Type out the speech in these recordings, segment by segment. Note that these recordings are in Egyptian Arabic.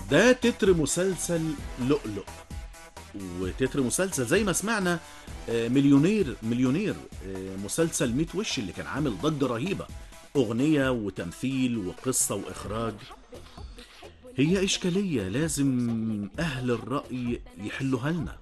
ده تتر مسلسل لؤلؤ وتتر مسلسل زي ما سمعنا آه، مليونير مليونير آه، مسلسل ميت وش اللي كان عامل ضجة رهيبة أغنية وتمثيل وقصة وإخراج هي إشكالية لازم أهل الرأي يحلوها لنا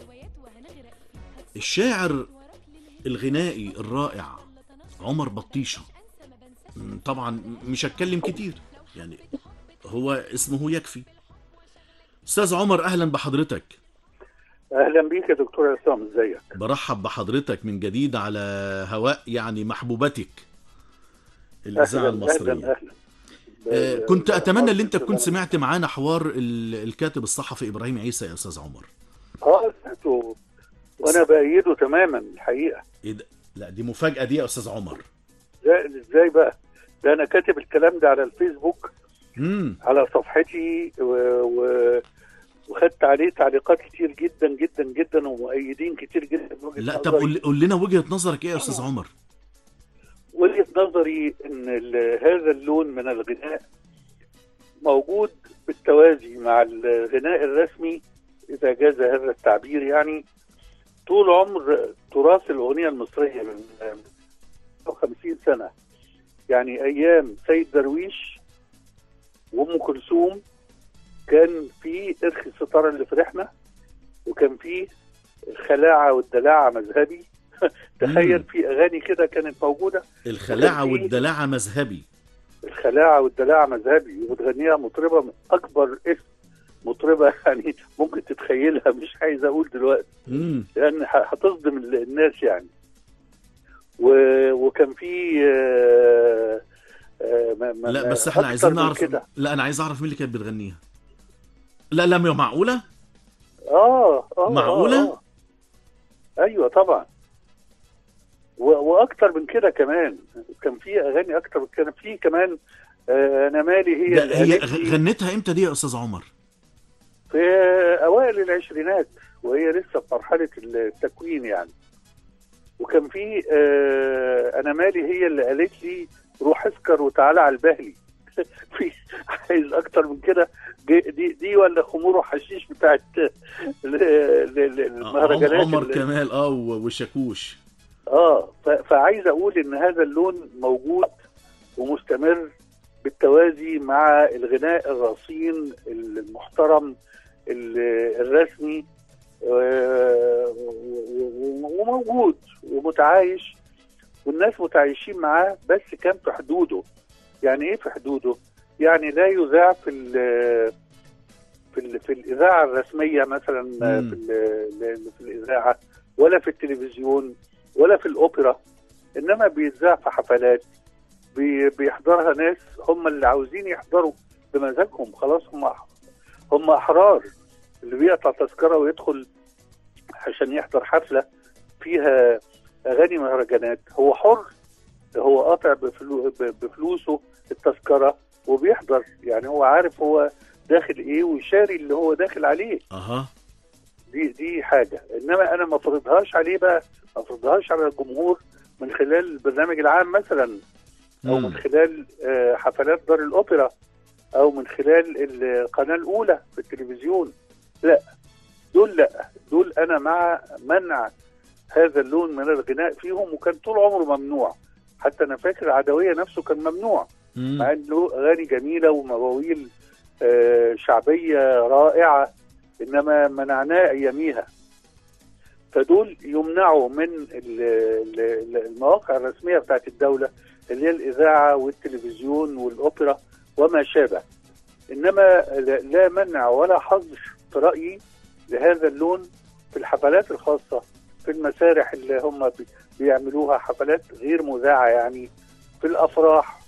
الشاعر الغنائي الرائع عمر بطيشة م، طبعا مش هتكلم كتير يعني هو اسمه يكفي استاذ عمر اهلا بحضرتك اهلا بيك يا دكتور عصام ازيك برحب بحضرتك من جديد على هواء يعني محبوبتك الاذاعه اهلا المصريه اهلا اهلا آه، كنت اتمنى ان انت تكون سمعت معانا حوار ال- الكاتب الصحفي ابراهيم عيسى يا استاذ عمر اه سمعته وانا بايده تماما الحقيقه ايه ده لا دي مفاجاه دي يا استاذ عمر ازاي ازاي بقى ده انا كاتب الكلام ده على الفيسبوك امم على صفحتي و... و... وخدت عليه تعليقات كتير جدا جدا جدا ومؤيدين كتير جدا من وجهة لا طب نظري. قول قول لنا وجهه نظرك ايه يا استاذ عمر وجهة نظري ان ال- هذا اللون من الغناء موجود بالتوازي مع الغناء الرسمي اذا جاز هذا التعبير يعني طول عمر تراث الاغنيه المصريه من 50 سنه يعني ايام سيد درويش وام كلثوم كان في ارخي الستاره اللي فرحنا وكان في الخلاعه والدلاعه مذهبي تخيل مم. في اغاني كده كانت موجوده الخلاعه وكان في- والدلاعه مذهبي الخلاعه والدلاعه مذهبي وبتغنيها مطربه من اكبر اسم مطربه يعني ممكن تتخيلها مش عايز اقول دلوقتي امم لان ه- هتصدم ال- الناس يعني و- وكان في آه، آه، ما- ما- لا بس أكتر احنا عايزين من نعرف كده لا انا عايز اعرف مين اللي كانت بتغنيها لا لا مش معقوله اه اه معقولة؟ آه، آه. ايوه طبعا و- واكتر من كده كمان كان في اغاني اكتر من كده في كمان آه، انا مالي هي ده اللي هي قالت لي- غنتها امتى دي يا استاذ عمر في اوائل العشرينات وهي لسه في مرحله التكوين يعني وكان في آه انا مالي هي اللي قالت لي روح اسكر وتعالى على البهلي في عايز اكتر من كده دي دي, دي ولا خمور وحشيش بتاعت ال- ال- ال- المهرجانات عمر اللي- كمال اه و- وشاكوش اه ف- فعايز اقول ان هذا اللون موجود ومستمر بالتوازي مع الغناء الرصين المحترم ال- الرسمي آه، و- و- وموجود ومتعايش والناس متعايشين معاه بس كان في حدوده يعني ايه في حدوده يعني لا يذاع في ال- في ال- في الاذاعه الرسميه مثلا مم. في ال- في الاذاعه ولا في التلفزيون ولا في الاوبرا انما بيتذاع في حفلات بي- بيحضرها ناس هم اللي عاوزين يحضروا بمزاجهم خلاص هم هم احرار اللي بيقطع تذكره ويدخل عشان يحضر حفله فيها اغاني مهرجانات هو حر هو قاطع بفلو ب- بفلوسه التذكره وبيحضر يعني هو عارف هو داخل ايه ويشاري اللي هو داخل عليه اها دي دي حاجه انما انا ما افرضهاش عليه بقى ما افرضهاش على الجمهور من خلال البرنامج العام مثلا او مم. من خلال آه، حفلات دار الاوبرا او من خلال القناه الاولى في التلفزيون لا دول لا دول انا مع منع هذا اللون من الغناء فيهم وكان طول عمره ممنوع حتى انا فاكر عدويه نفسه كان ممنوع مم. مع انه اغاني جميله ومواويل آه، شعبيه رائعه انما منعناه اياميها فدول يمنعوا من ال- ال- المواقع الرسميه بتاعت الدوله اللي هي الاذاعه والتلفزيون والاوبرا وما شابه انما لا- لا منع ولا حظر في رايي لهذا اللون في الحفلات الخاصه في المسارح اللي هم بي- بيعملوها حفلات غير مذاعه يعني في الافراح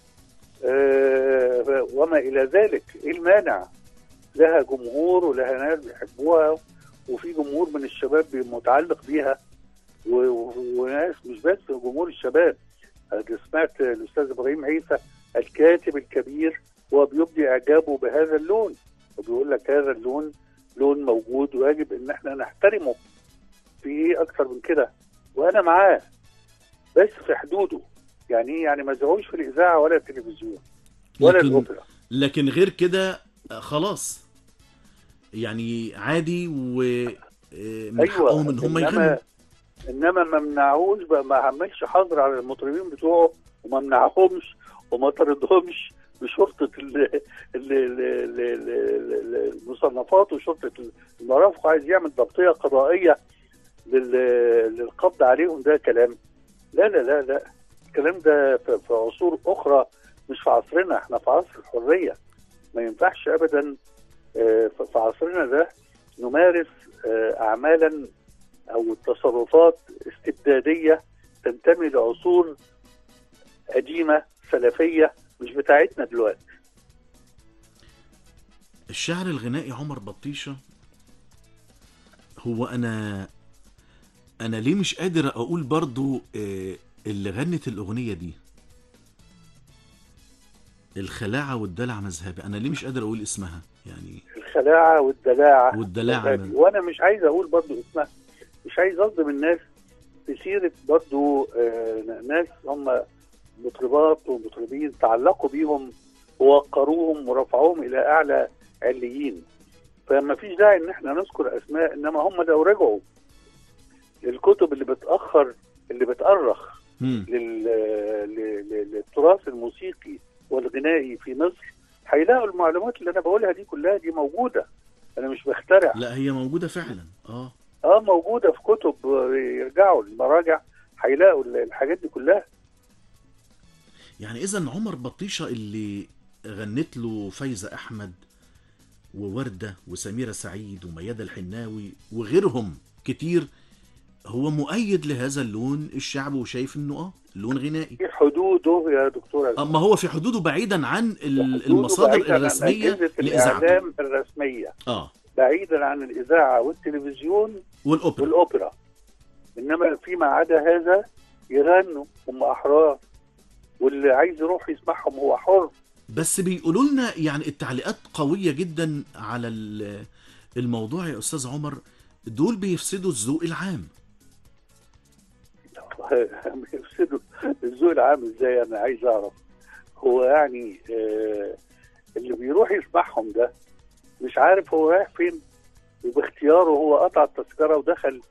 آه، وما الى ذلك ايه المانع لها جمهور ولها ناس بيحبوها وفي جمهور من الشباب متعلق بيها و- و- وناس مش بس جمهور الشباب أنا سمعت الاستاذ ابراهيم عيسى الكاتب الكبير هو بيبدي اعجابه بهذا اللون وبيقول لك هذا اللون لون موجود ويجب ان احنا نحترمه في ايه اكتر من كده وانا معاه بس في حدوده يعني ايه يعني ما زعوش في الاذاعه ولا التلفزيون ولا لكن الاوبرا لكن غير كده آه، خلاص يعني عادي و آه، من ايوه حقهم ان هم يغنوا انما انما ما منعهوش بقى ما عملش حظر على المطربين بتوعه وما منعهمش وما طردهمش بشرطه ال- ال- ال- ال- ال- ال- المصنفات وشرطه المرافق عايز يعمل ضبطيه قضائيه لل- للقبض عليهم ده كلام لا لا لا لا الكلام ده في في عصور اخرى مش في عصرنا احنا في عصر الحريه ما ينفعش ابدا آه، في في عصرنا ده نمارس آه، اعمالا او تصرفات استبداديه تنتمي لعصور قديمه سلفيه مش بتاعتنا دلوقتي الشعر الغنائي عمر بطيشة هو أنا أنا ليه مش قادر أقول برضو آه، اللي غنت الأغنية دي الخلاعة والدلع مذهبي أنا ليه مش قادر أقول اسمها يعني الخلاعه والدلاعه والدلاعة مذهبي. وانا مش عايز اقول برضو اسمها مش عايز اصدم الناس في سيره برضو آه، ناس هم مطربات ومطربين تعلقوا بيهم ووقروهم ورفعوهم الى اعلى عليين فما فيش داعي ان احنا نذكر اسماء انما هم لو رجعوا للكتب اللي بتاخر اللي بتأرخ مم. لل- ل- ل- للتراث الموسيقي والغنائي في مصر هيلاقوا المعلومات اللي انا بقولها دي كلها دي موجوده انا مش بخترع لا هي موجودة فعلا اه اه موجوده في كتب آه، يرجعوا المراجع هيلاقوا ال- الحاجات دي كلها يعني إذا عمر بطيشة اللي غنت له فايزة أحمد ووردة وسميرة سعيد وميادة الحناوي وغيرهم كتير هو مؤيد لهذا اللون الشعبي وشايف انه اه لون غنائي في حدوده يا دكتور اما هو في حدوده بعيدا عن ال- حدوده المصادر بعيداً عن الرسميه أجهزة لاذاعته الاعلام الرسميه اه بعيدا عن الاذاعه والتلفزيون والاوبرا والاوبرا انما فيما عدا هذا يغنوا هم احرار واللي عايز يروح يسمعهم هو حر بس بيقولوا لنا يعني التعليقات قويه جدا على ال- الموضوع يا استاذ عمر دول بيفسدوا الذوق العام يفسدوا الذوق العام ازاي انا عايز اعرف هو يعني آه اللي بيروح يسمعهم ده مش عارف هو رايح فين وباختياره هو قطع التذكره ودخل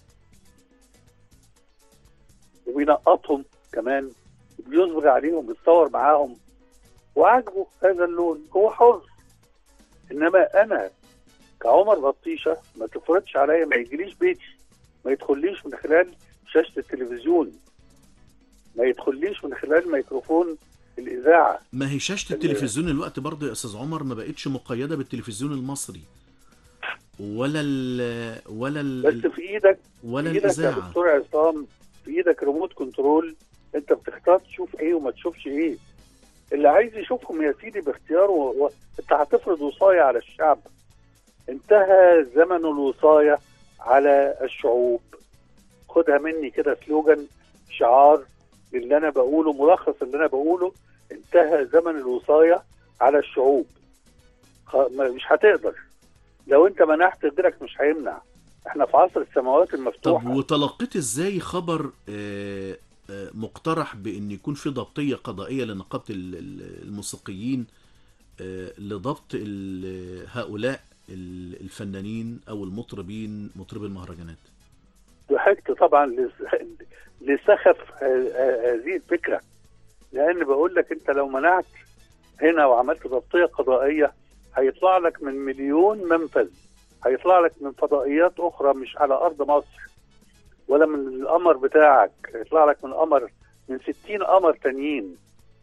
وبينقطهم كمان بيصبغ عليهم بيتصور معاهم وعاجبه هذا اللون هو حر انما انا كعمر بطيشه ما تفرضش عليا ما يجيليش بيتي ما يدخليش من خلال شاشه التلفزيون ما يدخليش من خلال ميكروفون الاذاعه ما هي شاشه التلفزيون الوقت برضه يا استاذ عمر ما بقتش مقيده بالتلفزيون المصري ولا ال ولا بس ال في ايدك ولا في ايدك يا الاذاعه دكتور عصام في ايدك ريموت كنترول انت بتختار تشوف ايه وما تشوفش ايه اللي عايز يشوفهم يا سيدي باختياره و... انت هتفرض وصايه على الشعب انتهى زمن الوصايه على الشعوب خدها مني كده سلوجان شعار اللي انا بقوله ملخص اللي انا بقوله انتهى زمن الوصايه على الشعوب خ... ما- مش هتقدر لو انت منحت غيرك مش هيمنع احنا في عصر السماوات طب المفتوحه وتلقيت ازاي خبر آه، آه، مقترح بان يكون في ضبطيه قضائيه لنقابه ال- ال- الموسيقيين آه، لضبط ال- هؤلاء ال- الفنانين او المطربين مطربي المهرجانات ضحكت طبعا لس- لسخف ه- ه- هذه الفكره لان بقول لك انت لو منعت هنا وعملت ضبطيه قضائيه هيطلع لك من مليون منفذ هيطلع لك من فضائيات اخرى مش على ارض مصر ولا من القمر بتاعك هيطلع لك من قمر من 60 قمر تانيين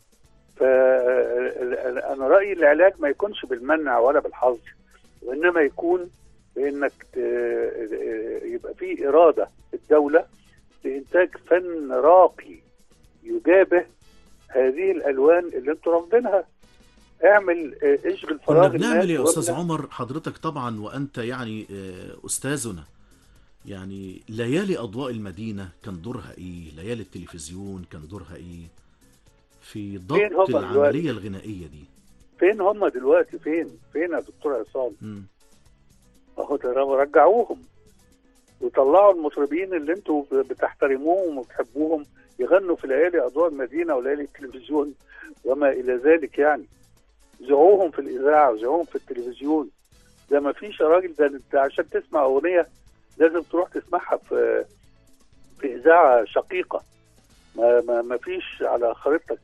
فانا رايي العلاج ما يكونش بالمنع ولا بالحظر وانما يكون بانك ت- يبقى في اراده الدوله لانتاج فن راقي يجابه هذه الالوان اللي انتوا رافضينها اعمل اه، اشغل كنا فراغ بنعمل يا الناس استاذ وابنى- عمر حضرتك طبعا وانت يعني آه، استاذنا يعني ليالي اضواء المدينه كان دورها ايه ليالي التلفزيون كان دورها ايه في فين هم ضبط العمليه الغنائيه دي فين هم دلوقتي فين فين يا دكتور عصام مم. اهو ده رجعوهم وطلعوا المطربين اللي انتوا بتحترموهم وبتحبوهم يغنوا في ليالي اضواء المدينه وليالي التلفزيون وما الى ذلك يعني ذيعوهم في الاذاعه وذيعوهم في التلفزيون ده ما فيش يا راجل ده انت عشان تسمع اغنيه لازم تروح تسمعها في في اذاعه شقيقه ما ما, ما فيش على خريطتك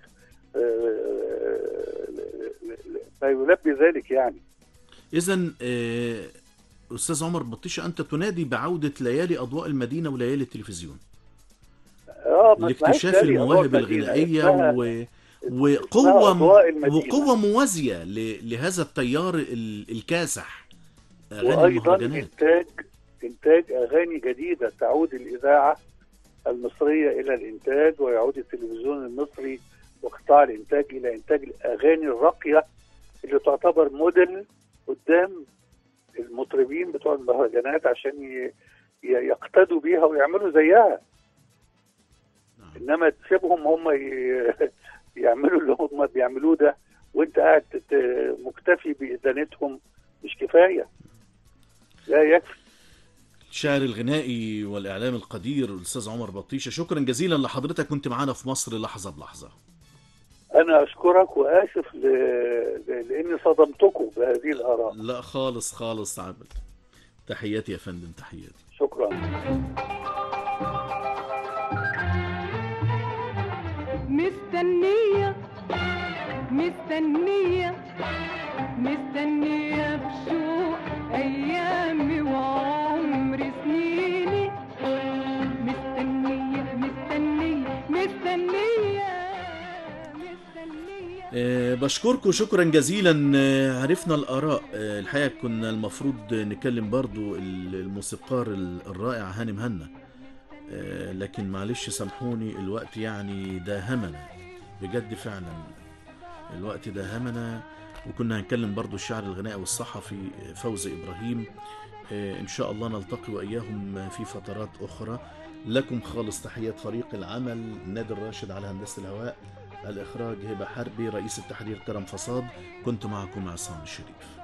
آه، ما يلبي ذلك يعني اذا استاذ عمر بطيشه انت تنادي بعوده ليالي اضواء المدينه وليالي التلفزيون اه ما اسمهاش لاكتشاف ليالي المواهب أضواء المدينة، الغنائيه اسمها- و... اسمها وقوه أضواء المدينة. وقوه موازيه ل... لهذا التيار ال... الكاسح اغاني وايضا المهرجانات انتاج انتاج اغاني جديده تعود الاذاعه المصريه الى الانتاج ويعود التلفزيون المصري وقطاع الانتاج الى انتاج الاغاني الراقيه اللي تعتبر موديل قدام المطربين بتوع المهرجانات عشان ي- ي- يقتدوا بيها ويعملوا زيها نعم. انما تسيبهم هم ي- يعملوا اللي هم بيعملوه ده وانت قاعد تت- مكتفي بادانتهم مش كفايه لا يكفي الشاعر الغنائي والاعلام القدير الاستاذ عمر بطيشه شكرا جزيلا لحضرتك كنت معانا في مصر لحظه بلحظه انا اشكرك واسف ل... ل- لاني صدمتكم بهذه الاراء لا خالص خالص عبد تحياتي يا فندم تحياتي شكرا مستنية مستنية مستنية بشوق أيامي وعمر سنيني مستنية مستنية مستنية مستنية آه، بشكركم شكرا جزيلا آه، عرفنا الآراء آه، الحقيقة كنا المفروض نكلم برضو ال- الموسيقار ال- الرائع هاني مهنا آه، لكن معلش سامحوني الوقت يعني داهمنا بجد فعلا الوقت داهمنا وكنا هنكلم برضو الشاعر الغنائي والصحفي فوزي إبراهيم آه، إن شاء الله نلتقي وإياهم في فترات أخرى لكم خالص تحيات فريق العمل نادر راشد على هندسة الهواء الإخراج هبة حربي رئيس التحرير كرم فصاد كنت معكم عصام الشريف